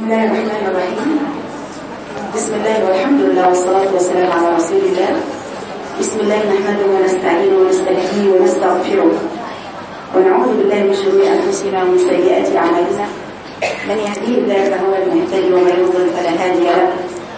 الله الرحمن الرحيم بسم الله والحمد لله والصلاة والسلام على رسول الله بسم الله نحمده ونستعينه ونستهديه ونستغفره ونعوذ بالله من شرور أنفسنا ومن سيئات أعمالنا من يهديه الله فهو المهتدي ومن يضلل فلا هادي له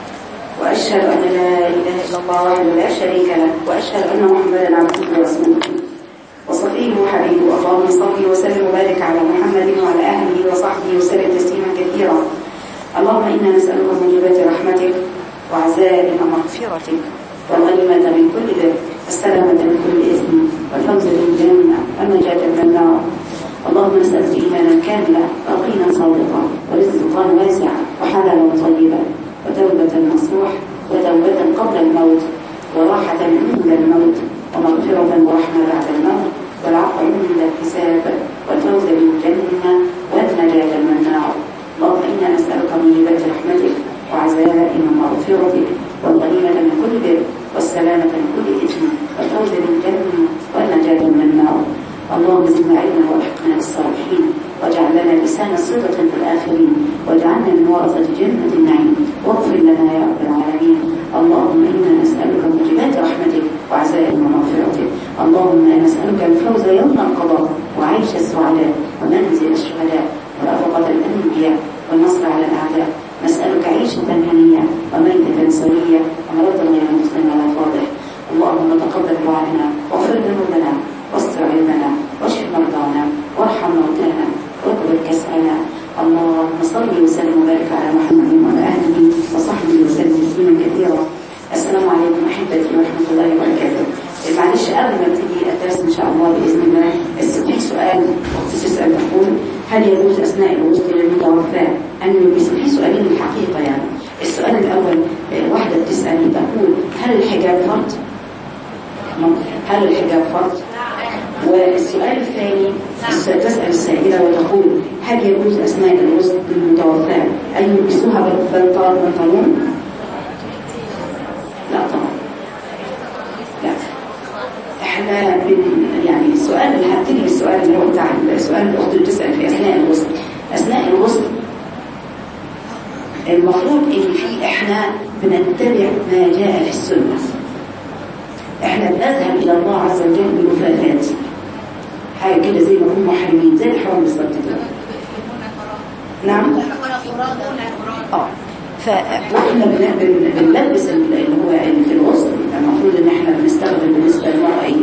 وأشهد أن لا إله إلا الله وحده لا شريك له وأشهد أن محمدا عبده ورسوله وصفيه وحبيبه اللهم صل وسلم وبارك على محمد وعلى اهله وصحبه وسلم تسليما كثيرا اللهم انا نسالك موجبات رحمتك وعزائم مغفرتك والغنيمة من كل ذنب والسلامة من كل إثم والفوز بالجنة والنجاة من النار اللهم نسألك إيمانا كاملا ويقينا صادقا ورزقا واسعا وحلالا طيبا وتوبة نصوح وتوبة قبل الموت وراحة عند الموت ومغفرة ورحمة بعد الموت والعفو عند الحساب والفوز بالجنة والنجاة من النار اللهم إنا نسألك موجبات رحمتك وعزائم مغفرتك والغنيمة من كل بر والسلامة من كل إثم والفوز بالجنة والنجاة من النار اللهم زدنا علما والحقنا بالصالحين واجعل لنا لسان صدق في الآخرين واجعلنا من ورثة جنة النعيم واغفر لنا يا رب العالمين اللهم إنا نسألك موجبات رحمتك وعزائم مغفرتك اللهم نسألك الفوز يوم القضاء وعيش السعداء ومنزل الشهداء ورفقة الأنبياء والنصر على الأعداء نسألك عيشة هنية وميتة سوية ومرضا غير مسلم ولا فاضح اللهم تقبل دعاءنا واغفر ذنوبنا واستر علمنا واشف مرضانا وارحم موتانا واكبر كسرنا اللهم صل وسلم وبارك على محمد وعلى اهله وصحبه وسلم تسليما كثيرا السلام عليكم احبتي ورحمه الله وبركاته معلش قبل ما تيجي الدرس ان شاء الله باذن الله بس في سؤال تسال تقول هل يجوز اثناء الوصول للمتوفى ان يلبس في سؤالين الحقيقه يعني السؤال الاول واحده بتسال تقول هل الحجاب فرض؟ هل الحجاب فرض؟ والسؤال الثاني تسأل السائلة وتقول هل يجوز أثناء الوصل للمتوفى أن يلبسوها بنطلون بنطلون؟ لا طبعا لا احنا بن يعني السؤال اللي هبتدي بالسؤال اللي هو بتاع السؤال اللي الاخت بتسال في اثناء الوصل اثناء الوصل المفروض ان في احنا بنتبع ما جاء في السنه احنا بنذهب الى الله عز وجل بمفاجات حاجه كده زي ما هم محرمين زي الحرام بالظبط كده نعم اه فاحنا بنلبس اللي هو اللي في الوسط المفروض ان احنا بنستخدم بالنسبه للمراه ايه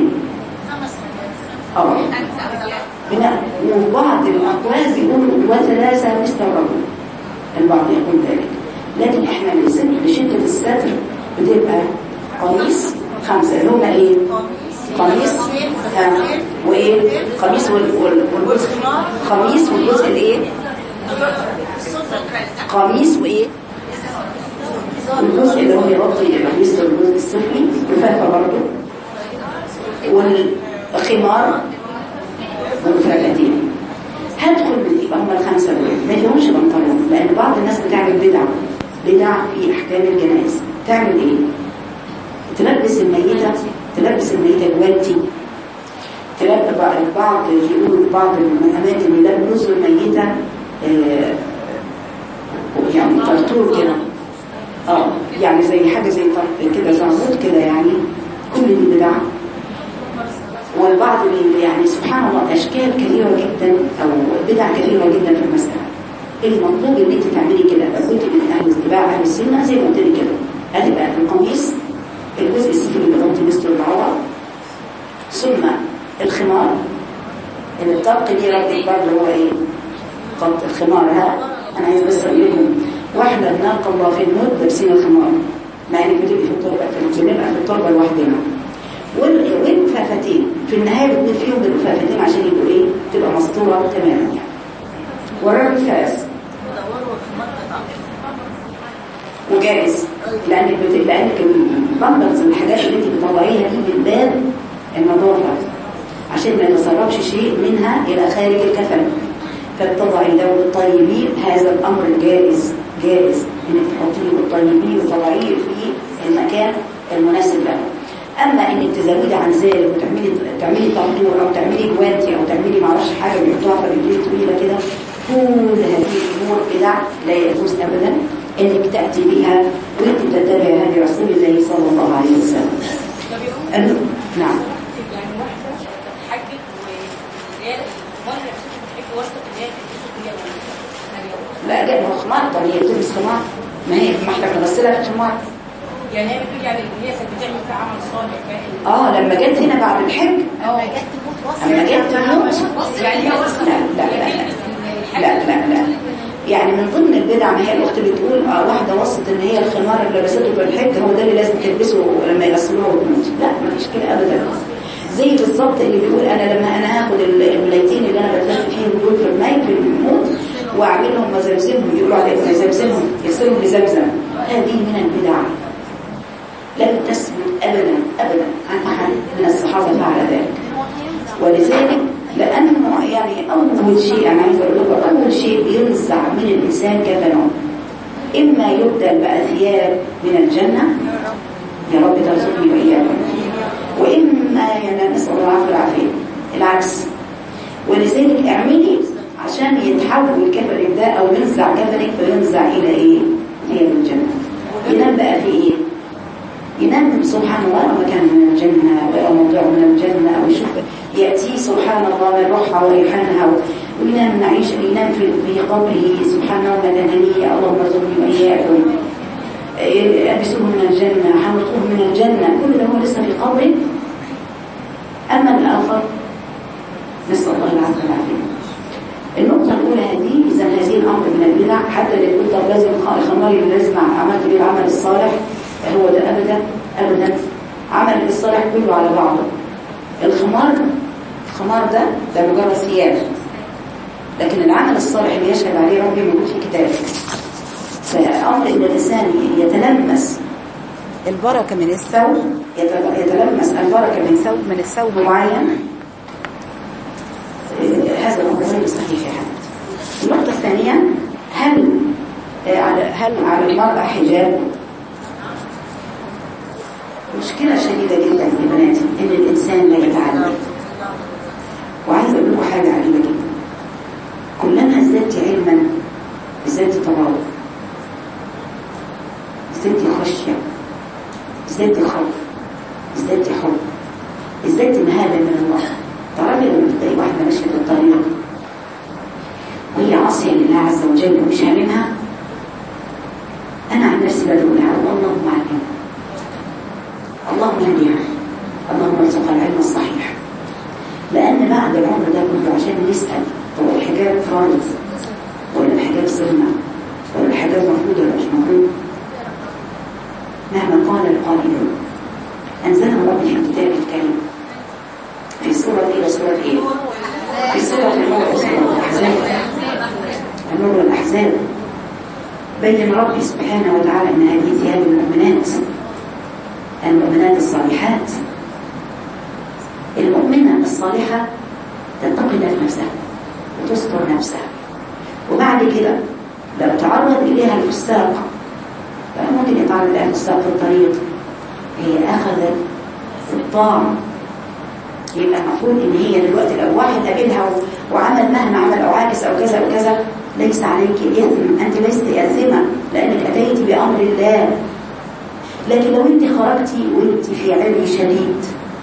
اه بناء وبعض الاقواس يقولوا وثلاثه مستغربون البعض يقول ذلك لكن احنا لشده الستر بتبقى قميص خمسة اللي هما ايه قميص آه. وايه قميص والجزء قميص والجزء الايه قميص وايه الجزء اللي هو يغطي القميص والجزء السفلي وفاتة برضه والخمار والفرقتين هدخل يبقى هما الخمسة دول ما فيهمش بنطلون لأن بعض الناس بتعمل بدع بدع في أحكام الجنائز تعمل ايه تلبس الميتة تلبس الميتة جوانتي تلبس بعض يقولوا بعض الأماكن يلبسوا الميتة آه يعني طرطور كده اه يعني زي حاجة زي كده زعمود كده يعني كل دي بدع والبعض يعني سبحان الله أشكال كثيرة جدا أو بدع كثيرة جدا في المسألة المطلوب ان انت تعملي كده لو كنت من اهل اتباع اهل السنه زي ما قلت لك كده هتبقى القميص الجزء السفلي اللي بيغطي مثل العورة ثم الخمار اللي الطبق دي رد برضه هو ايه قط الخمار ها انا عايز بس اقول لكم واحده ناقه الله في الموت لابسين الخمار مع انك بتبقي في التربه بنبقى في التربه لوحدنا واللفافتين في النهايه بنقول فيهم باللفافتين عشان يبقوا ايه تبقى مسطوره تماما يعني ورا الفاس وجائز لانك بت... لانك البامبرز الحاجات اللي انت بتطلعيها دي من باب النظافه عشان ما يتسربش شيء منها الى خارج الكفن فبتضعي لو الطيبين هذا الامر جائز جائز انك تحطيه بالطيبين وتضعيه في المكان المناسب له اما انك تزودي عن ذلك وتعملي تعملي طنطور او تعملي جوانتي او تعملي معرفش حاجه بيحطوها في رجلين طويله كده كل هذه الامور بدع لا يجوز ابدا انك تاتي بها وانت تتبع هدي رسول الله صلى الله عليه وسلم أن- نعم يعني واحدة تتحجج وهي المرة نفسها تتحجج وسط ان هي تلبسه كلية ولا لا لا هو خمار طب هي بتلبس خمار ما هي ما احنا بنغسلها في خمار يعني هي بتقول يعني ان هي كانت بتعمل فيها عمل صالح فاهم اه لما جت هنا بعد الحج اه جت تموت اما جت تموت يعني هي وصلت لا لا لا لا لا لا يعني من ضمن البدع ما هي الاخت بتقول اه واحده وصت ان هي الخمار اللي لبسته في الحج هو ده اللي لازم تلبسه لما يغسلوها وتموت لا ما فيش كده ابدا زي بالظبط اللي بيقول انا لما انا هاخد الولايتين اللي انا بتلف فيهم دول في الماء في الموت واعملهم مزمزمهم يقولوا عليهم مزمزمهم يغسلهم بزمزم هذه من البدع لم تثبت ابدا ابدا عن احد من الصحابه فعل ذلك ولذلك لأنه يعني أول شيء أنا عايز أقول لكم أول شيء بينزع من الإنسان كفنه إما يبدل بقى ثياب من الجنة يا رب ترزقني وإياكم وإما يعني نسأل الله العافية والعافية العكس ولذلك اعملي عشان يتحول كفنك ده أو ينزع كفنك فينزع إلى إيه؟ ثياب الجنة ينام بقى في إيه؟ ينام سبحان الله مكان من الجنة غير موضوع من الجنة أو يشوف يأتي سبحان الله من روحها وريحانها وينام نعيش ينام في في قبره سبحان الله مكان هنية اللهم ارزقني وإياكم يلبسوه من الجنة حنطوه من الجنة كل ده هو لسه في قبره أما الآخر نسأل الله العافية والعافية النقطة الأولى هذه إذا هذه الأمر من البدع حتى اللي يقول طب لازم خماري لازم عملت بيه العمل الصالح هو ده أبدا أبدا عمل الصالح كله على بعضه الخمار الخمار ده ده مجرد ثياب لكن العمل الصالح اللي يشهد عليه ربي موجود في كتابه فأمر إن الإنسان يتلمس البركة من الثوب يتلمس البركة من ثوب من الثوب معين هذا الأمر غير صحيح يا حمد النقطة الثانية هل على هل على المرأة حجاب مشكلة شديدة جدا يا بناتي إن الإنسان لا يتعلم وعايز أقول لكم حاجة عجيبة جدا كلما ازددت علما ازددت تواضع ازددت خشية ازددت خوف ازددت حب ازددت مهابة من الله تعرفي لما تلاقي واحدة ماشية في الطريق وهي عاصية لله عز وجل ومش هاممها أنا عن نفسي بدعو لها والله علمها اللهم اهدها اللهم ارزقها العلم الصحيح لأن بعد العمر ده كله عشان نسأل هو الحجاب فرض ولا الحجاب سنة ولا الحجاب مفروض ولا مش مفروض مهما قال القائلون أنزله ربي في الكتاب الكريم في سورة إيه سورة إيه؟ في سورة النور سورة الأحزاب النور والأحزاب بين ربي سبحانه وتعالى أن هذه ثياب المؤمنات المؤمنات الصالحات المؤمنة الصالحة تتقي الله في نفسها وتستر نفسها وبعد كده لو تعرض إليها الفساق ممكن يتعرض إليها الفساق في الطريق هي أخذت الطاعة يبقى المفروض إن هي دلوقتي لو واحد قابلها وعمل مهما عمل أو عاكس أو كذا أو كذا ليس عليك إثم أنت لست آثمة لأنك أتيت بأمر الله لكن لو أنت خرجتي وأنت في علم شديد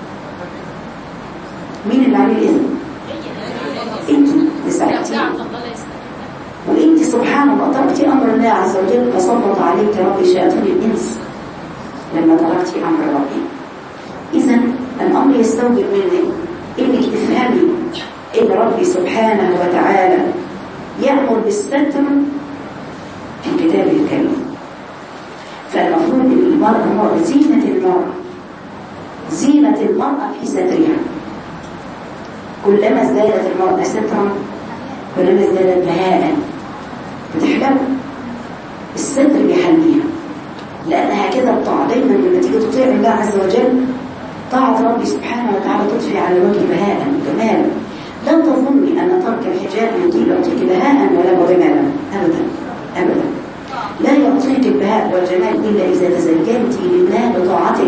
مين اللي عليه الإثم؟ أنت لسعتي وأنت سبحان الله تركتي أمر الله عز وجل فسلط عليك ربي شياطين الإنس لما تركتي أمر ربي إذا الأمر يستوجب منك إنك تفهمي إن ربي سبحانه وتعالى يأمر بالستر في كتابه الكريم فالمفروض المرأة هو زينة المرأة زينة المرأة في سترها كلما ازدادت المرأة سترا كلما ازدادت بهاء بتحلم الستر بيحميها لأنها كده الطاعة دايما لما تيجي تطيع الله عز وجل طاعة ربي سبحانه وتعالى تضفي على الوجه بهاء جمالا لا تظني أن ترك الحجاب يعطيك بهاء ولا جمالا أبدا أبدا لا يعطيك البهاء والجمال إلا إذا تزينت لله بطاعته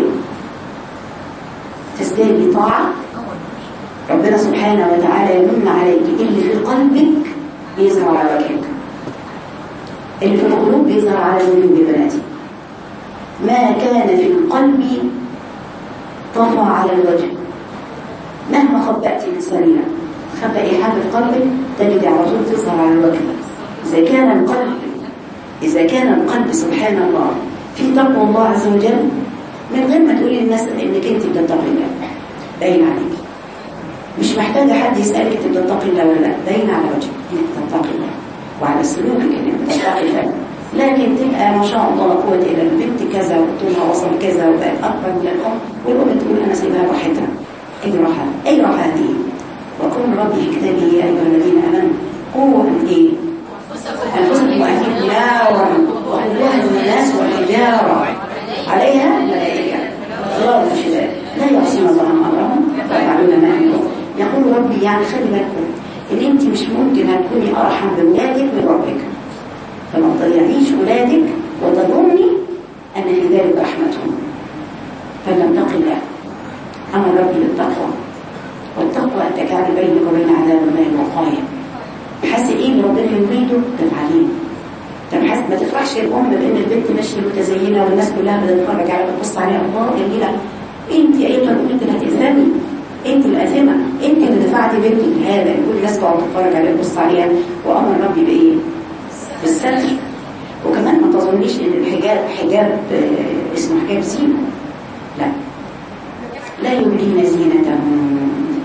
تزداد بطاعة ربنا سبحانه وتعالى يمن عليك اللي في قلبك بيظهر على وجهك اللي في القلوب بيظهر على الوجوه يا بناتي ما كان في القلب طفى على الوجه مهما خبأت من سريرة خبأ أي حاجة في قلبك تجد على طول تظهر على الوجه إذا كان القلب إذا كان القلب سبحان الله في تقوى الله عز وجل من غير ما تقولي للناس إنك أنت بتتقي الله باين عليك مش محتاجة حد يسألك أنت بتتقي الله ولا لا باين على وجهك إنك بتتقي الله وعلى سلوكك إنك بتتقي الله لكن تبقى ما شاء الله لا قوة إلا البنت كذا وطولها وصل كذا وبقت أكبر من الأم والأم تقول أنا سيبها راحتها أي راحة أي راحة دي وقل ربي في كتابه يا أيها الذين آمنوا قوا أن إيه أنفسكم وأهلكم نارا وقودها الناس والحجارة عليها ملائكة غراب شداد لا يعصون الله ما أمرهم ويفعلون ما يأمرون يقول ربي يعني خلي بالكم إن أنت مش ممكن هتكوني أرحم بولادك من ربك فما تضيعيش ولادك وتظني أن في ذلك رحمتهم فلم تق الله أمر ربي بالتقوى والتقوى أن تجعل بينك وبين عذاب الله وقاية حاسس إيه اللي ربنا يريده تفعليه طب حاسس ما تفرحش الأم بأن البنت ماشية متزينة والناس كلها بتتفرج عليها بتبص عليها الله جميلة أنت أيها الأم أنت اللي هتأثمي أنت الأثمة أنت اللي دفعتي بنتك هذا كل الناس تقعد تتفرج عليها تبص عليها وأمر ربي بإيه؟ بالستر وكمان ما تظنيش ان الحجاب حجاب آه، اسمه حجاب زينة لا لا يبدين زينتهم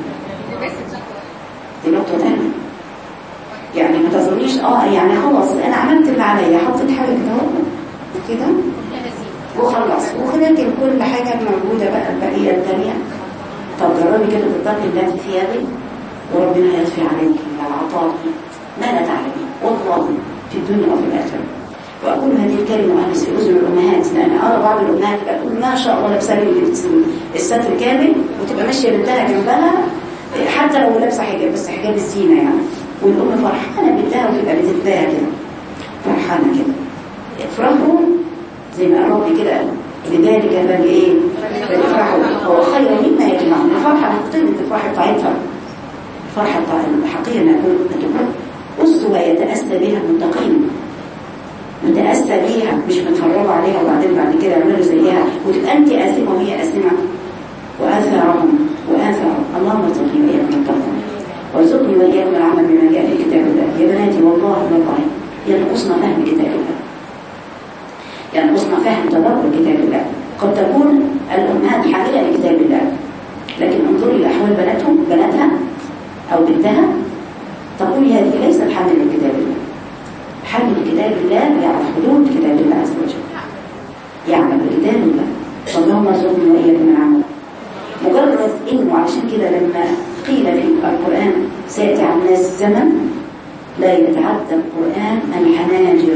دي نقطة تانية يعني ما تظنيش اه يعني خلاص انا عملت اللي عليا حطيت حاجة كده اهو كده وخلص ولكن كل حاجة موجودة بقى البقية التانية طب جربي كده تتقي الله في ثيابك وربنا يطفي عليك من العطاء ما لا تعلمين والله في الدنيا وفي الآخرة وأقول هذه الكلمة وأهمس في أذن الأمهات لأن أرى بعض الأمهات تقول ما شاء الله لابسة لي الستر كامل وتبقى ماشية بنتها جنبها حتى لو لابسة حجاب بس حجاب الزينة يعني والأم فرحانة بنتها وتبقى بتتباهى كده فرحانة كده افرحوا زي ما الرب كده قال لذلك بل ايه فليفرحوا هو خير مما يجمعون الفرحة نقتل الفرحة بتاعتها الفرحة الحقيقية نقول تكون أسوة يتأسى بها المتقين متأسى بيها مش متفرجوا عليها وبعدين بعد كده يعملوا زيها وتبقى أنت آثمة وهي آثمة وآثارهم وآثارهم اللهم ارزقني وإياكم التقوى وارزقني وإياكم العمل بما جاء في كتاب الله يا بناتي والله والله ينقصنا فهم كتاب الله ينقصنا فهم تدبر كتاب الله قد تكون الأمهات حاملة لكتاب الله لكن انظري لأحوال بناتهم بناتها أو بنتها تقول هذه ليست حامل لكتاب الله حامل لكتاب الله يعرف حدود كتاب الله عز وجل يعمل بكتاب الله اللهم ارزقني وإياكم العمل مجرد إنه عشان كده لما قيل في القرآن سيأتي على الناس زمن لا يتعدى القرآن الحناجر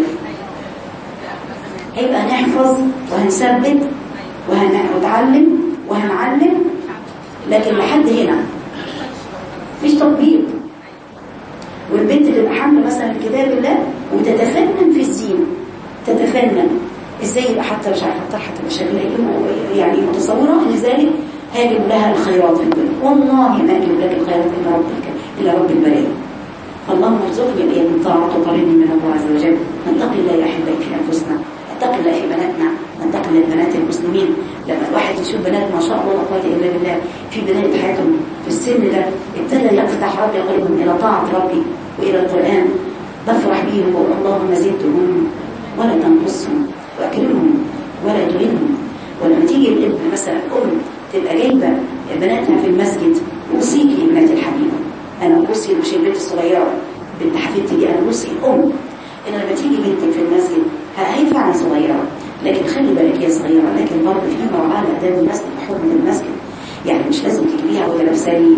هيبقى نحفظ وهنثبت وهنتعلم وهنعلم لكن لحد هنا مفيش تطبيق والبنت تبقى حامله مثلا كتاب الله وتتفنن في الزينه تتفنن ازاي يبقى حتى مش عارفه الطرحه تبقى شكلها ايه يعني متصوره ان ذلك هاجب لها الخيرات في الدنيا والله ما اجب لك الخيرات الا رب الا رب البلايا اللهم ارزقني واياكم طاعه وقربني من الله عز وجل نتقي الله يا احبائي في انفسنا نتقي الله في بناتنا ننتقل للبنات المسلمين لما الواحد يشوف بنات ما شاء الله لا قوه الا بالله في بدايه حياتهم في السن ده ابتدى يفتح ربي قلبهم الى طاعه ربي والى القران بفرح بيهم واقول اللهم زدهم ولا تنقصهم واكرمهم ولا تهنهم ولما تيجي الابن مثلا ام تبقى جايبه بناتها في المسجد اوصيكي يا بناتي الحبيبه انا اوصي مش البنت الصغيره بنت حفيدتي دي انا اوصي الام ان لما تيجي بنتك في المسجد هي فعلا صغيره لكن خلي بالك هي صغيره لكن برضه في مراعاه لاداب المسجد وحرمه المسجد يعني مش لازم تجيبيها وهي لابسه لي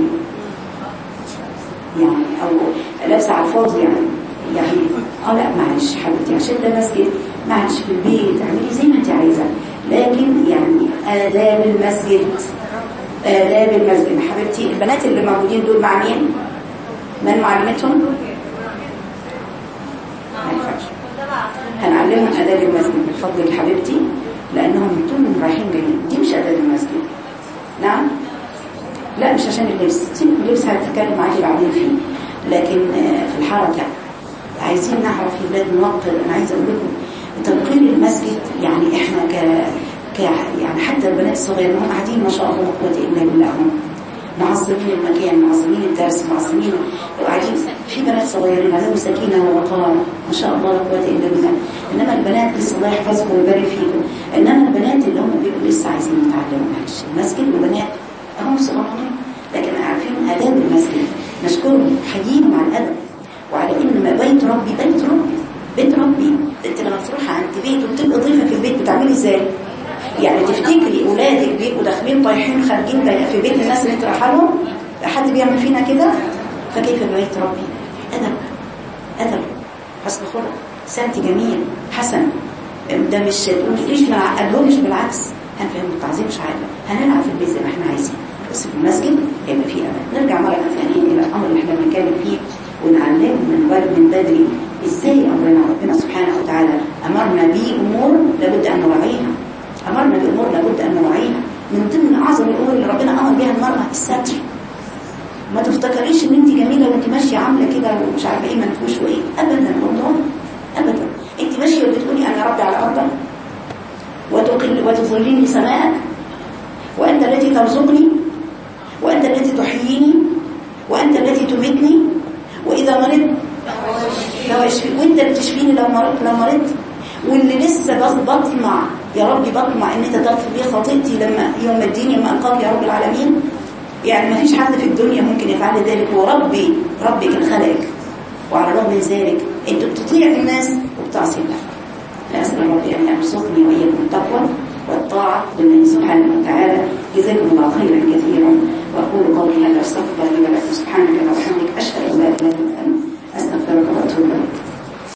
يعني او لابسه على الفاضي يعني يعني اه لا معلش حبيبتي عشان ده مسجد معلش في البيت اعملي زي ما انت عايزه لكن يعني آداب المسجد آداب المسجد حبيبتي البنات اللي موجودين دول مع مين؟ من معلمتهم؟ هنعلمهم آداب المسجد من فضلك حبيبتي لأنهم طول رايحين جايين دي مش آداب المسجد نعم؟ لا مش عشان اللبس سيب اللبس هتتكلم معاكي بعدين فيه لكن في الحركة عايزين نعرف في بلاد نوقر انا عايزه اقول لكم تنقيل المسجد يعني احنا ك ك يعني حتى البنات الصغيرين هم قاعدين ما شاء الله لا قوه الا بالله هم معظمين المكان معظمين الدرس معظمين وقاعدين في بنات صغيرين عندهم سكينه ووقار ما شاء الله لا قوه الا بالله انما البنات لسه الله يحفظكم ويبارك فيكم انما البنات اللي هم بيبقوا لسه عايزين يتعلموا معلش المسجد وبنات هم صغيرين لكن عارفين اداب المسجد نشكرهم حييهم على الادب وعلى ان بيت ربي بيت ربي بيت ربي انت لما تروح عند بيت وبتبقى ضيفه في البيت بتعملي ازاي؟ يعني تفتكري اولادك بيبقوا داخلين طايحين خارجين ده في بيت الناس اللي انت رايحه لهم حد بيعمل فينا كده فكيف ببيت ربي ادب ادب حسن خلق سمت جميل حسن ده مش مش ما نعقدهمش بالعكس هنفهم التعظيم مش عادة هنلعب في البيت زي ما احنا عايزين بس في المسجد هيبقى فيه امان نرجع مره ثانيه الى الامر اللي احنا بنتكلم فيه ونعلمه من بدري من بدري ازاي امرنا ربنا سبحانه وتعالى امرنا بامور لابد ان نراعيها امرنا بامور لابد ان نراعيها من ضمن اعظم الامور اللي ربنا امر بها المراه الستر ما تفتكريش ان انت جميله وانت ماشيه عامله كده ومش عارفه ايه منفوش وايه ابدا والله ابدا انت ماشيه وبتقولي انا ربي على ارضك وتقل وتظلني سماءك وانت التي ترزقني وانت التي تحييني وانت التي تميتني واذا مرضت لو اشفي وانت اللي تشفيني لو مرضت لو مرضت واللي لسه بس بطمع يا ربي بطمع ان انت تغفر لي خطيئتي لما يوم الدين يوم القاك يا رب العالمين يعني ما فيش حد في الدنيا ممكن يفعل ذلك وربي ربي كان خلقك وعلى الرغم من ذلك انت بتطيع الناس وبتعصي الله فاسال ربي ان يرزقني واياكم التقوى والطاعه لله سبحانه وتعالى جزاكم الله خيرا كثيرا واقول قولي هذا استغفر لي ولكم سبحانك وبحمدك اشهد ان لا اله الا انت استغفرك واتوب اليك